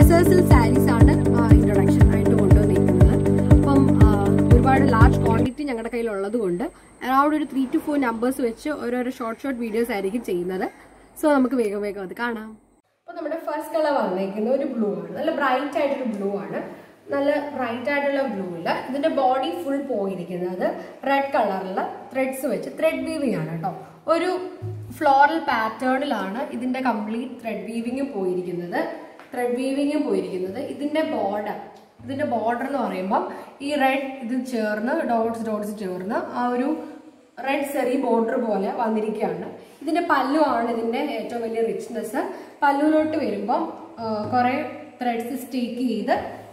ടെസേഴ്സിൽ സാരീസ് ആണ് ഇൻട്രൊഡക്ഷൻ ആയിട്ട് കൊണ്ടുവന്നിരിക്കുന്നത് അപ്പം ആ, ഒരുപാട് ലാർജ് ക്വാണ്ടിറ്റി ഞങ്ങളുടെ കയ്യിൽ ഉള്ളത് കൊണ്ട് അറൌണ്ട് ഒരു ത്രീ ടു ഫോർ നമ്പേഴ്സ് വെച്ച് ഓരോരോ ഷോർട്ട് ഷോർട്ട് വീഡിയോസ് ആയിരിക്കും ചെയ്യുന്നത് സോ നമുക്ക് വേഗം വേഗം അത് കാണാം അപ്പോൾ നമ്മുടെ ഫസ്റ്റ് കളർ വന്നേക്കുന്നത് ഒരു ബ്ലൂ ആണ് നല്ല ബ്രൈറ്റ് ആയിട്ടൊരു ബ്ലൂ ആണ് നല്ല ബ്രൈറ്റ് ആയിട്ടുള്ള ബ്ലൂ ഇല്ല ഇതിന്റെ ബോഡി ഫുൾ പോയിരിക്കുന്നത് റെഡ് കളറിലുള്ള ത്രെഡ്സ് വെച്ച് ത്രെഡ് വീവിംഗ് ആണ് കേട്ടോ ഒരു ഫ്ലോറൽ പാറ്റേണിലാണ് ഇതിന്റെ കംപ്ലീറ്റ് ത്രെഡ് വീവിങ്ങും പോയിരിക്കുന്നത് ത്രെഡ് വീവിങ്ങും പോയിരിക്കുന്നത് ഇതിന്റെ ബോർഡർ ഇതിന്റെ ബോർഡർ എന്ന് പറയുമ്പം ഈ റെഡ് ഇത് ചേർന്ന് ഡോട്ട്സ് ഡോട്ട്സ് ചേർന്ന് ആ ഒരു റെഡ് സെറി ബോർഡർ പോലെ വന്നിരിക്കുകയാണ് ഇതിന്റെ പല്ലു ആണ് ഇതിന്റെ ഏറ്റവും വലിയ റിച്ച്നെസ് പല്ലുവിലോട്ട് വരുമ്പം കുറെ ത്രെഡ്സ് സ്റ്റേക്ക് ചെയ്ത്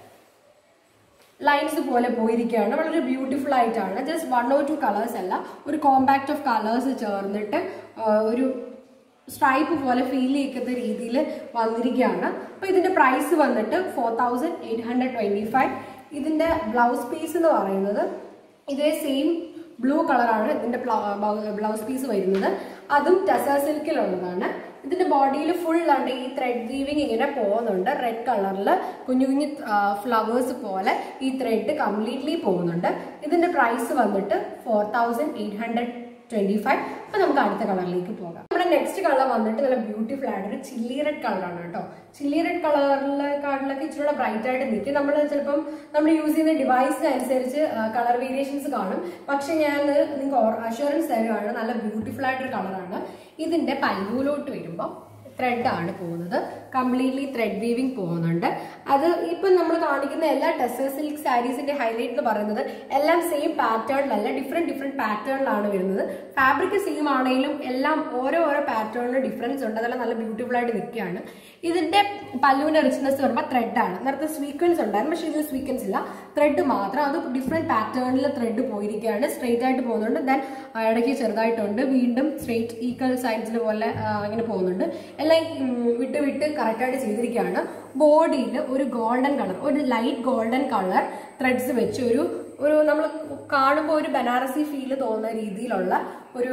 ലൈൻസ് പോലെ പോയിരിക്കുകയാണ് വളരെ ബ്യൂട്ടിഫുൾ ആയിട്ടാണ് just one or two colours അല്ല ഒരു കോമ്പാക്ട് ഓഫ് കളേഴ്സ് ചേർന്നിട്ട് ആ, ഒരു സ്ട്രൈപ്പ് പോലെ ഫീൽ ചെയ്യിക്കുന്ന രീതിയിൽ വന്നിരിക്കുകയാണ് അപ്പോൾ ഇതിന്റെ പ്രൈസ് വന്നിട്ട് four thousand eight hundred twenty five ഇതിന്റെ ബ്ലൗസ് പീസ് എന്ന് പറയുന്നത് ഇതേ സെയിം ബ്ലൂ കളറാണ് ഇതിന്റെ ബ്ലൗസ് പീസ് വരുന്നത് അതും ടെസ സിൽക്കിലുള്ളതാണ് ഇതിന്റെ ബോഡിയിൽ ഫുൾ ഉണ്ട് ഈ ത്രെഡ് വീവിങ് ഇങ്ങനെ പോകുന്നുണ്ട് റെഡ് കളറിൽ കുഞ്ഞു കുഞ്ഞു ഫ്ലവേഴ്സ് പോലെ ഈ ത്രെഡ് കംപ്ലീറ്റ്ലി പോകുന്നുണ്ട് ഇതിന്റെ പ്രൈസ് വന്നിട്ട് four thousand eight hundred twenty five അപ്പൊ നമുക്ക് അടുത്ത കളറിലേക്ക് പോകാം നമ്മുടെ നെക്സ്റ്റ് കളർ വന്നിട്ട് നല്ല ബ്യൂട്ടിഫുൾ ആയിട്ട് ഒരു ചില്ലി റെഡ് കളറാണ് കേട്ടോ ചില്ലി റെഡ് കളറിലെക്കാട്ടിലൊക്കെ ഇച്ചിരി ബ്രൈറ്റ് ആയിട്ട് നിൽക്കും നമ്മൾ ചിലപ്പം നമ്മൾ യൂസ് ചെയ്യുന്ന ഡിവൈസിനനുസരിച്ച് കളർ വേരിയേഷൻസ് കാണും പക്ഷെ ഞാൻ നിങ്ങൾക്ക് അഷുറൻസ് തരുവാണ് നല്ല ബ്യൂട്ടിഫുൾ ആയിട്ടൊരു കളറാണ് ഇതിന്റെ പല്ലൂലോട്ട് വരുമ്പോൾ ത്രെഡ് ആണ് പോകുന്നത് കംപ്ലീറ്റ്ലി ത്രെഡ് വീവിംഗ് പോകുന്നുണ്ട് അത് ഇപ്പം നമ്മൾ കാണിക്കുന്ന എല്ലാ ടെസർ സിൽക്ക് സാരീസിന്റെ ഹൈലൈറ്റ് എന്ന് പറയുന്നത് എല്ലാം സെയിം പാറ്റേണിലല്ല ഡിഫറെന്റ് ഡിഫറെന്റ് പാറ്റേണിലാണ് വരുന്നത് ഫാബ്രിക് സെയിം ആണെങ്കിലും എല്ലാം ഓരോ ഓരോ പാറ്റേണിന് ഡിഫറൻസ് ഉണ്ട് അതെല്ലാം നല്ല ബ്യൂട്ടിഫുൾ ആയിട്ട് നിൽക്കുകയാണ് ഇതിന്റെ പല്ലുവിന്റെ റിച്ച്നെസ് പറയുമ്പോൾ ത്രെഡ് ആണ് നേരത്തെ സ്വീക്വൻസ് ഉണ്ടായിരുന്നു പക്ഷേ ഇതിൽ സ്വീക്വൻസ് ഇല്ല ത്രെഡ് മാത്രം അത് ഡിഫറെന്റ് പാറ്റേണിൽ ത്രെഡ് പോയിരിക്കുകയാണ് സ്ട്രെയിറ്റ് ആയിട്ട് പോകുന്നുണ്ട് ദെൻ ഇടയ്ക്ക് ചെറുതായിട്ടുണ്ട് വീണ്ടും സ്ട്രെയിറ്റ് ഈക്വൽ സൈഡ്സിൽ പോലെ ആ, ഇങ്ങനെ പോകുന്നുണ്ട് എല്ലാം ഉം, വിട്ട് വിട്ട് കറക്റ്റായിട്ട് ചെയ്തിരിക്കുകയാണ് ബോഡിയിൽ ഒരു ഗോൾഡൻ കളർ ഒരു ലൈറ്റ് ഗോൾഡൻ കളർ ത്രെഡ്സ് വെച്ച് ഒരു ഒരു നമ്മൾ കാണുമ്പോൾ ഒരു ബനാറസി ഫീല് തോന്നുന്ന രീതിയിലുള്ള ഒരു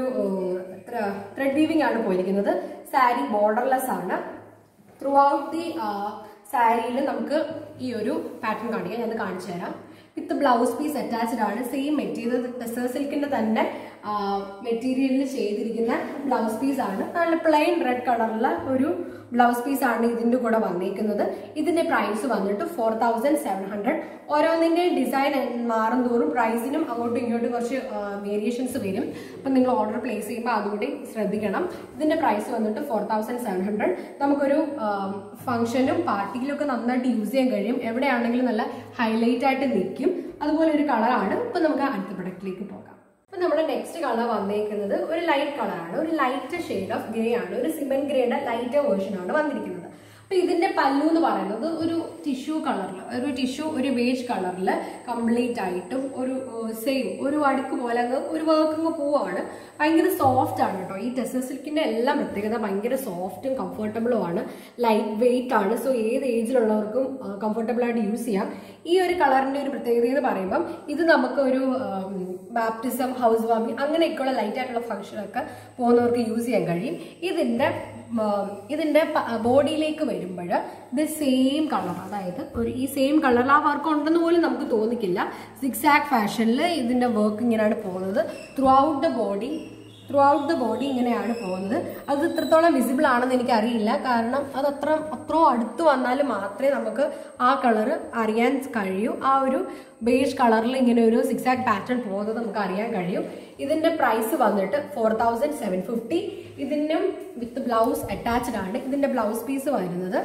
ത്രെഡ് വീവിംഗ് ആണ് പോയിരിക്കുന്നത് സാരി ബോർഡർലെസ് ആണ് ത്രൂ ഔട്ട് ദി സാരിയിൽ നമുക്ക് ഈ ഒരു പാറ്റേൺ കാണിക്കാം ഞാൻ കാണിച്ചു തരാം വിത്ത് ബ്ലൗസ് പീസ് അറ്റാച്ച്ഡ് ആണ് സെയിം മെറ്റീരിയൽ ടെസർ സിൽക്കിന്റെ തന്നെ മെറ്റീരിയലിൽ ചെയ്തിരിക്കുന്ന ബ്ലൗസ് പീസ് ആണ് നല്ല പ്ലെയിൻ റെഡ് കളറിലുള്ള ഒരു ബ്ലൗസ് പീസ് ആണ് ഇതിന്റെ കൂടെ വന്നിരിക്കുന്നത് ഇതിന്റെ പ്രൈസ് വന്നിട്ട് ഫോർ തൗസൻഡ് സെവൻ ഹൺഡ്രഡ് ഓരോന്നിന്റെ ഡിസൈൻ മാറും തോറും പ്രൈസിനും അങ്ങോട്ടും ഇങ്ങോട്ടും കുറച്ച് വേരിയേഷൻസ് വരും അപ്പം നിങ്ങൾ ഓർഡർ പ്ലേസ് ചെയ്യുമ്പോൾ അതുകൂടി ശ്രദ്ധിക്കണം ഇതിന്റെ പ്രൈസ് വന്നിട്ട് ഫോർ തൗസൻഡ് സെവൻ ഹൺഡ്രഡ് നമുക്കൊരു ഫംഗ്ഷനും പാർട്ടിയിലും ഒക്കെ നന്നായിട്ട് യൂസ് ചെയ്യാൻ കഴിയും എവിടെയാണെങ്കിലും നല്ല ഹൈലൈറ്റ് ആയിട്ട് നിൽക്കും അതുപോലെ ഒരു കളറാണ് ഇപ്പം നമുക്ക് അടുത്ത പ്രൊഡക്റ്റിലേക്ക് പോകാം അപ്പൊ നമ്മുടെ നെക്സ്റ്റ് കളർ വന്നേക്കുന്നത് ഒരു ലൈറ്റ് കളറാണ് ഒരു ലൈറ്റ് ഷെയ്ഡ് ഓഫ് ഗ്രേ ആണ് ഒരു സിമെന്റ് ഗ്രേയുടെ ലൈറ്റ് വേർഷൻ ആണ് വന്നിരിക്കുന്നത് അപ്പൊ ഇതിന്റെ പല്ലു എന്ന് പറയുന്നത് ഒരു ടിഷ്യൂ കളറിൽ ഒരു ടിഷ്യൂ ഒരു ബേജ് കളറിൽ കംപ്ലീറ്റ് ആയിട്ടും ഒരു സെയിം ഒരു അടുക്ക് പോലെ അങ്ങ് ഒരു വർക്ക് അങ്ങ് പോവാണ് ഭയങ്കര സോഫ്റ്റ് ആണ് കേട്ടോ ഈ ടെസർ സിൽക്കിന്റെ എല്ലാം പ്രത്യേകത ഭയങ്കര സോഫ്റ്റും കംഫർട്ടബിളും ആണ് ലൈറ്റ് വെയിറ്റ് ആണ് സോ ഏത് ഏജിലുള്ളവർക്കും കംഫർട്ടബിൾ ആയിട്ട് യൂസ് ചെയ്യാം ഈ ഒരു കളറിന്റെ ഒരു പ്രത്യേകത എന്ന് പറയുമ്പം ഇത് നമുക്ക് ഒരു ബാപ്റ്റിസം ഹൗസ് വാമിങ് അങ്ങനെയൊക്കെയുള്ള ലൈറ്റ് ആയിട്ടുള്ള ഫംഗ്ഷനൊക്കെ പോകുന്നവർക്ക് യൂസ് ചെയ്യാൻ കഴിയും ഇതിന്റെ ഉം, ഇതിന്റെ ബോഡിയിലേക്ക് വരുമ്പോൾ ഇത് സെയിം കളർ അതായത് ഒരു ഈ സെയിം കളറിൽ ആ വർക്ക് ഉണ്ടെന്ന് പോലും നമുക്ക് തോന്നിക്കില്ല സിക്സ് ആക്ക് ഫാഷനിൽ ഇതിന്റെ വർക്ക് ഇങ്ങനെയാണ് പോകുന്നത് throughout the body throughout the body ഇങ്ങനെയാണ് പോകുന്നത് അത് ഇത്രത്തോളം വിസിബിൾ ആണെന്ന് എനിക്ക് അറിയില്ല കാരണം അത് അത്ര അത്രയും അടുത്ത് വന്നാൽ മാത്രമേ നമുക്ക് ആ കളർ അറിയാൻ കഴിയൂ ആ ഒരു ബേഷ് കളറിൽ ഇങ്ങനെ ഒരു സിക്സ് ആക്ക് പാറ്റേൺ പോകുന്നത് നമുക്ക് അറിയാൻ കഴിയും ഇതിന്റെ പ്രൈസ് വന്നിട്ട് ഫോർ തൗസൻഡ് സെവൻ ഫിഫ്റ്റി ഇതിനും വിത്ത് ബ്ലൗസ് അറ്റാച്ച്ഡ് ആണ് ഇതിന്റെ ബ്ലൗസ് പീസ് വരുന്നത്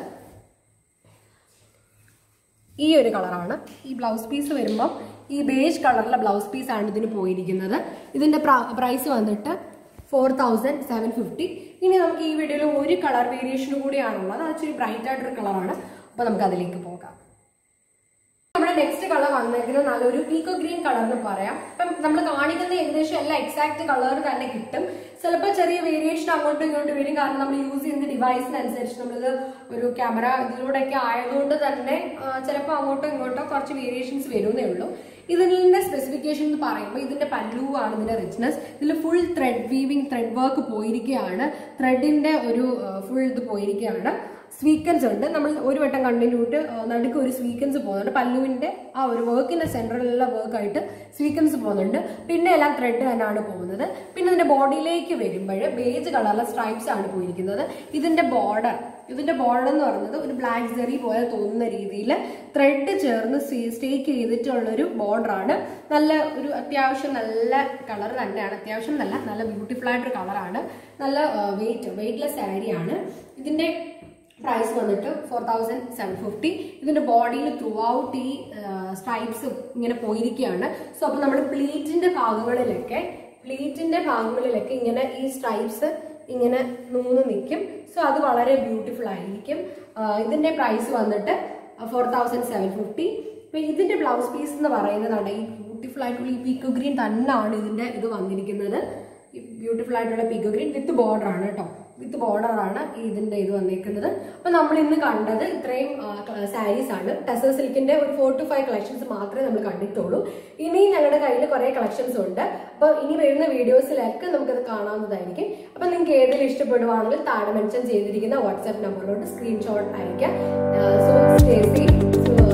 ഈ ഒരു കളറാണ് ഈ ബ്ലൗസ് പീസ് വരുമ്പം ഈ ബേജ് കളറിലെ ബ്ലൗസ് പീസ് ആണ് ഇതിന് പോയിരിക്കുന്നത് ഇതിന്റെ പ്രൈസ് വന്നിട്ട് ഫോർ തൗസൻഡ് സെവൻ ഫിഫ്റ്റി ഇനി നമുക്ക് ഈ വീഡിയോയിൽ ഒരു കളർ വേരിയേഷനും കൂടിയാണുള്ളത് അത് ഇച്ചിരി ബ്രൈറ്റ് ആയിട്ടൊരു കളറാണ് അപ്പോൾ നമുക്ക് അതിലേക്ക് പോകാം നമ്മുടെ നെക്സ്റ്റ് കളർ വന്നേക്കുന്നത് നല്ലൊരു പീക്കോ ഗ്രീൻ കളർ എന്ന് പറയാം ഇപ്പം നമ്മൾ കാണിക്കുന്ന ഏകദേശം എല്ലാ എക്സാക്ട് കളർ തന്നെ കിട്ടും ചിലപ്പോൾ ചെറിയ വേരിയേഷൻ അങ്ങോട്ടും ഇങ്ങോട്ടും വരും കാരണം നമ്മൾ യൂസ് ചെയ്യുന്ന ഡിവൈസിനനുസരിച്ച് നമ്മളിത് ഒരു ക്യാമറ ഇതിലൂടെയൊക്കെ ആയതുകൊണ്ട് തന്നെ ചിലപ്പോൾ അങ്ങോട്ടോ ഇങ്ങോട്ടോ കുറച്ച് വേരിയേഷൻസ് വരുന്നേ ഉള്ളൂ ഇതിന്റെ സ്പെസിഫിക്കേഷൻ എന്ന് പറയുമ്പോൾ ഇതിന്റെ പല്ലു ആണ് ഇതിന്റെ റിച്ച്നെസ് ഇതിൽ full thread weaving thread work പോയിരിക്കുകയാണ് ത്രെഡിന്റെ ഒരു ഫുൾ ഇത് പോയിരിക്കുകയാണ് സ്വീക്കൻസ് ഉണ്ട് നമ്മൾ ഒരു വട്ടം കണ്ടിന്യൂട്ട് നടുക്ക് ഒരു സ്വീക്കൻസ് പോകുന്നുണ്ട് പല്ലുവിന്റെ ആ ഒരു വർക്കിന്റെ സെൻട്രലുള്ള വർക്കായിട്ട് സ്വീക്കൻസ് പോകുന്നുണ്ട് പിന്നെ എല്ലാം ത്രെഡ് തന്നെയാണ് പോകുന്നത് പിന്നെ ഇതിന്റെ ബോഡിയിലേക്ക് വരുമ്പോൾ ബേജ് കളറിലെ സ്ട്രൈപ്സ് ആണ് പോയിരിക്കുന്നത് ഇതിന്റെ ബോർഡർ ഇതിന്റെ ബോർഡർ എന്ന് പറയുന്നത് ഒരു ബ്ലാക്ക് ജെറി പോലെ തോന്നുന്ന രീതിയിൽ ത്രെഡ് ചേർന്ന് സ്റ്റേക്ക് ചെയ്തിട്ടുള്ളൊരു ബോർഡറാണ് നല്ല ഒരു അത്യാവശ്യം നല്ല കളർ തന്നെയാണ് അത്യാവശ്യം നല്ല നല്ല ബ്യൂട്ടിഫുൾ ആയിട്ടൊരു കളറാണ് നല്ല വെയിറ്റ് വെയിറ്റ്ലെസ് സാരിയാണ് ഇതിന്റെ പ്രൈസ് വന്നിട്ട് ഫോർ തൗസൻഡ് സെവൻ ഫിഫ്റ്റി ഇതിന്റെ ബോഡിയിൽ ത്രൂ ഔട്ട് ഈ സ്ട്രൈപ്സ് ഇങ്ങനെ പോയിരിക്കുകയാണ് സോ അപ്പൊ നമ്മുടെ പ്ലീറ്റിന്റെ ഭാഗങ്ങളിലൊക്കെ പ്ലീറ്റിന്റെ ഭാഗങ്ങളിലൊക്കെ ഇങ്ങനെ ഈ സ്ട്രൈപ്സ് ഇങ്ങനെ നൂന്ന് നിൽക്കും സോ അത് വളരെ ബ്യൂട്ടിഫുൾ ആയിരിക്കും ആ, ഇതിന്റെ പ്രൈസ് വന്നിട്ട് ഫോർ തൗസൻഡ് സെവൻ ഫിഫ്റ്റി ഇപ്പൊ ഇതിന്റെ ബ്ലൗസ് പീസ് എന്ന് പറയുന്നതാണ് ഈ ബ്യൂട്ടിഫുൾ ആയിട്ടുള്ള ഈ പീക്കോ ഗ്രീൻ തന്നെയാണ് ഇതിന്റെ ഇത് വന്നിരിക്കുന്നത് ബ്യൂട്ടിഫുൾ ആയിട്ടുള്ള പീക്കോ ഗ്രീൻ വിത്ത് ബോർഡർ ആണ് കേട്ടോ വിത്ത് ബോർഡർ ആണ് ഈ ഇതിന്റെ ഇത് വന്നേക്കുന്നത് അപ്പൊ നമ്മൾ ഇന്ന് കണ്ടത് ഇത്രയും സാരീസ് ആണ് ടെസർ സിൽക്കിന്റെ ഒരു ഫോർ ടു ഫൈവ് കളക്ഷൻസ് മാത്രമേ നമ്മൾ കണ്ടിട്ടുള്ളൂ ഇനിയും ഞങ്ങളുടെ കയ്യിൽ കുറെ കളക്ഷൻസ് ഉണ്ട് അപ്പൊ ഇനി വരുന്ന വീഡിയോസിലൊക്കെ നമുക്കത് കാണാവുന്നതായിരിക്കും അപ്പൊ നിങ്ങൾക്ക് ഏതെങ്കിലും ഇഷ്ടപ്പെടുവാണെങ്കിൽ താഴെ മെൻഷൻ ചെയ്തിരിക്കുന്ന വാട്സാപ്പ് നമ്പറിലോട്ട് സ്ക്രീൻഷോട്ട് അയക്കാം സോ സ്റ്റേ സേഫ്